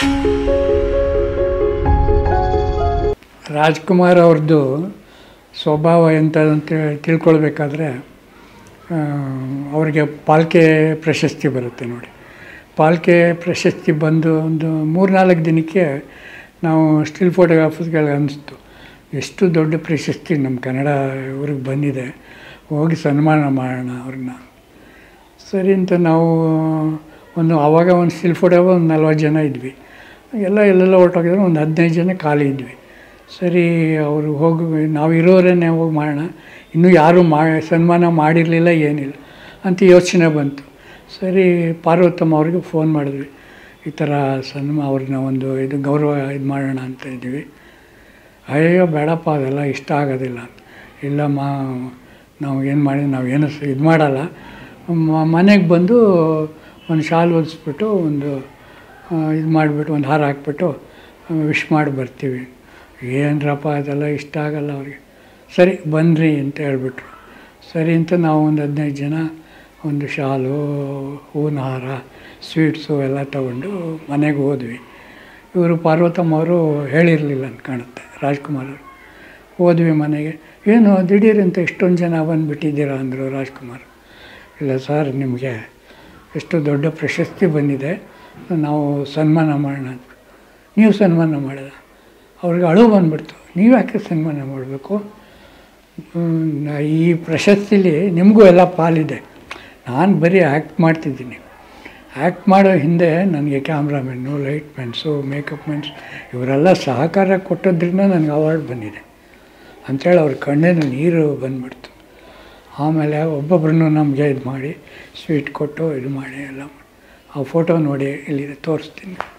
ರಾಜ್ಕುಮಾರ್ ಅವ್ರದ್ದು ಸ್ವಭಾವ ಎಂಥದಂತ ತಿಳ್ಕೊಳ್ಬೇಕಾದ್ರೆ ಆ, ಅವ್ರಿಗೆ ಪಾಲ್ಕೆ ಪ್ರಶಸ್ತಿ ಬರುತ್ತೆ ನೋಡಿ ಪಾಲ್ಕೆ ಪ್ರಶಸ್ತಿ ಬಂದು ಒಂದು ಮೂರ್ನಾಲ್ಕು ದಿನಕ್ಕೆ ನಾವು ಸ್ಟಿಲ್ ಫೋಟೋಗ್ರಾಫರ್ಸ್ಗಳಿಗೆ ಅನ್ನಿಸ್ತು ಎಷ್ಟು ದೊಡ್ಡ ಪ್ರಶಸ್ತಿ ನಮ್ಮ ಕನ್ನಡ ಇವ್ರಿಗೆ ಬಂದಿದೆ ಹೋಗಿ ಸನ್ಮಾನ ಮಾಡೋಣ ಅವ್ರನ್ನ ಸರಿ ಅಂತ ನಾವು ಒಂದು ಆವಾಗ ಒಂದು ಸ್ಟಿಲ್ ಫೋಟೋ ಒಂದು ನಲ್ವತ್ತು ಜನ ಇದ್ವಿ ಎಲ್ಲ ಎಲ್ಲೆಲ್ಲ ಹೊರಟೋಗಿದ್ರೆ ಒಂದು ಹದಿನೈದು ಜನ ಖಾಲಿ ಇದ್ವಿ ಸರಿ ಅವರು ಹೋಗಿ ನಾವು ಇರೋರನ್ನೇ ಹೋಗಿ ಮಾಡೋಣ ಇನ್ನೂ ಯಾರೂ ಮಾ ಸನ್ಮಾನ ಮಾಡಿರಲಿಲ್ಲ ಏನಿಲ್ಲ ಅಂತ ಯೋಚನೆ ಬಂತು ಸರಿ ಪಾರ್ವತಮ್ಮ ಅವ್ರಿಗೆ ಫೋನ್ ಮಾಡಿದ್ವಿ ಈ ಥರ ಸನ್ಮಾ ಅವ್ರನ್ನ ಒಂದು ಇದು ಗೌರವ ಇದು ಮಾಡೋಣ ಅಂತ ಇದ್ವಿ ಅಯ್ಯೋ ಬೇಡಪ್ಪ ಅದೆಲ್ಲ ಇಷ್ಟ ಆಗೋದಿಲ್ಲ ಅಂತ ಇಲ್ಲಮ್ಮ ನಾವು ಏನು ಮಾಡಿ ನಾವು ಏನು ಇದು ಮಾಡಲ್ಲ ಮ- ಮನೆಗೆ ಬಂದು ಒಂದು ಶಾಲ್ ಹೊಲಿಸ್ಬಿಟ್ಟು ಒಂದು ಇದು ಮಾಡಿಬಿಟ್ಟು ಒಂದು ಹಾರ ಹಾಕ್ಬಿಟ್ಟು ವಿಶ್ ಮಾಡಿ ಬರ್ತೀವಿ ಏನರಪ್ಪ ಅದೆಲ್ಲ ಇಷ್ಟ ಆಗಲ್ಲ ಅವ್ರಿಗೆ ಸರಿ ಬನ್ನಿರಿ ಅಂತ ಹೇಳ್ಬಿಟ್ರು ಸರಿ ಅಂತ ನಾವು ಒಂದು ಹದಿನೈದು ಜನ ಒಂದು ಶಾಲು ಹೂವಿನ ಹಾರ ಸ್ವೀಟ್ಸು ಎಲ್ಲ ತಗೊಂಡು ಮನೆಗೆ ಹೋದ್ವಿ ಇವರು ಪಾರ್ವತಮ್ಮ ಅವರು ಹೇಳಿರಲಿಲ್ಲ ಅಂತ ಕಾಣುತ್ತೆ ರಾಜ್ಕುಮಾರ್ ಅವರು ಹೋದ್ವಿ ಮನೆಗೆ ಏನು ದಿಢೀರ್ ಅಂತ ಇಷ್ಟೊಂದು ಜನ ಬಂದುಬಿಟ್ಟಿದ್ದೀರಾ ಅಂದರು ರಾಜ್ಕುಮಾರ್ ಇಲ್ಲ ಸರ್ ನಿಮಗೆ ಎಷ್ಟು ದೊಡ್ಡ ಪ್ರಶಸ್ತಿ ಬಂದಿದೆ ನಾವು ಸನ್ಮಾನ ಮಾಡೋಣ ಅಂತ ನೀವು ಸನ್ಮಾನ ಮಾಡಿದ ಅವ್ರಿಗೆ ಅಳು ಬಂದ್ಬಿಡ್ತು ನೀವು ಯಾಕೆ ಸನ್ಮಾನ ಮಾಡಬೇಕು ಈ ಪ್ರಶಸ್ತಿಲಿ ನಿಮಗೂ ಎಲ್ಲ ಪಾಲಿದೆ ನಾನು ಬರೀ ಆ್ಯಕ್ಟ್ ಮಾಡ್ತಿದ್ದೀನಿ ಆ್ಯಕ್ಟ್ ಮಾಡೋ ಹಿಂದೆ ನನಗೆ ಕ್ಯಾಮ್ರಾಮೆನ್ನು ಲೈಟ್ ಮೆನ್ಸು ಮೇಕಪ್ ಮೆನ್ಸ್ ಇವರೆಲ್ಲ ಸಹಕಾರ ಕೊಟ್ಟದ್ರಿಂದ ನನಗೆ ಅವಾರ್ಡ್ ಬಂದಿದೆ ಅಂಥೇಳಿ ಅವ್ರ ಕಣ್ಣಿನ ನೀರು ಬಂದ್ಬಿಡ್ತು ಆಮೇಲೆ ಒಬ್ಬೊಬ್ಬರನ್ನು ನಮಗೆ ಇದು ಮಾಡಿ ಸ್ವೀಟ್ ಕೊಟ್ಟು ಇದು ಮಾಡಿ ಎಲ್ಲ ಮಾಡಿ ಆ ಫೋಟೋ ನೋಡಿ ಇಲ್ಲಿದೆ ತೋರಿಸ್ತೀನಿ